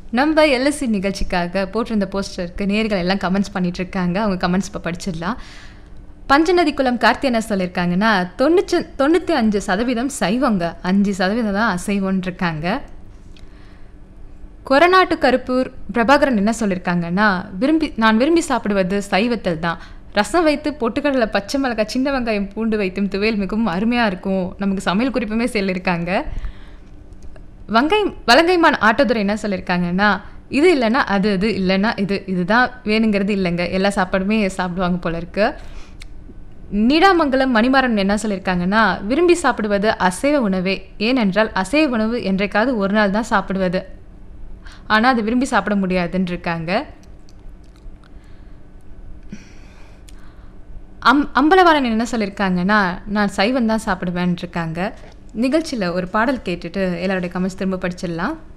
நம்ம எல்எஸ்சி நிகழ்ச்சிக்காக போட்டிருந்த போஸ்டருக்கு நேர்கள் எல்லாம் கமெண்ட்ஸ் பண்ணிட்டு இருக்காங்க அவங்க கமெண்ட்ஸ் இப்போ படிச்சிடலாம் பஞ்சநதி குளம் கார்த்தி என்ன சொல்லியிருக்காங்கன்னா தொண்ணூற்றி தொண்ணூற்றி அஞ்சு சதவீதம் சைவங்க அஞ்சு சதவீதம் தான் அசைவம்னு இருக்காங்க கொரநாட்டு கருப்பூர் பிரபாகரன் என்ன சொல்லியிருக்காங்கன்னா விரும்பி நான் விரும்பி சாப்பிடுவது சைவத்தில் தான் ரசம் வைத்து பொட்டுக்கடலை பச்சை மிளகாய் சின்ன வெங்காயம் பூண்டு வைத்தும் துவையல் மிகவும் அருமையாக இருக்கும் நமக்கு சமையல் குறிப்புமே சொல்லியிருக்காங்க வங்கை வலங்கைமான் ஆட்டோதுரை என்ன சொல்லியிருக்காங்கன்னா இது இல்லைன்னா அது இது இல்லைன்னா இது இதுதான் வேணுங்கிறது இல்லைங்க எல்லா சாப்பாடுமே சாப்பிடுவாங்க போல இருக்கு நீடாமங்கலம் மணிமாறன் என்ன சொல்லியிருக்காங்கன்னா விரும்பி சாப்பிடுவது அசைவ உணவே ஏனென்றால் அசைவ உணவு என்றைக்காவது ஒரு நாள் தான் சாப்பிடுவது ஆனால் அது விரும்பி சாப்பிட முடியாதுன்னு இருக்காங்க அம் அம்பலவாணன் என்ன சொல்லியிருக்காங்கன்னா நான் சைவம் தான் சாப்பிடுவேன் இருக்காங்க நிகழ்ச்சியில் ஒரு பாடல் கேட்டுட்டு எல்லாருடைய கமெண்ட்ஸ் திரும்ப படிச்சிடலாம்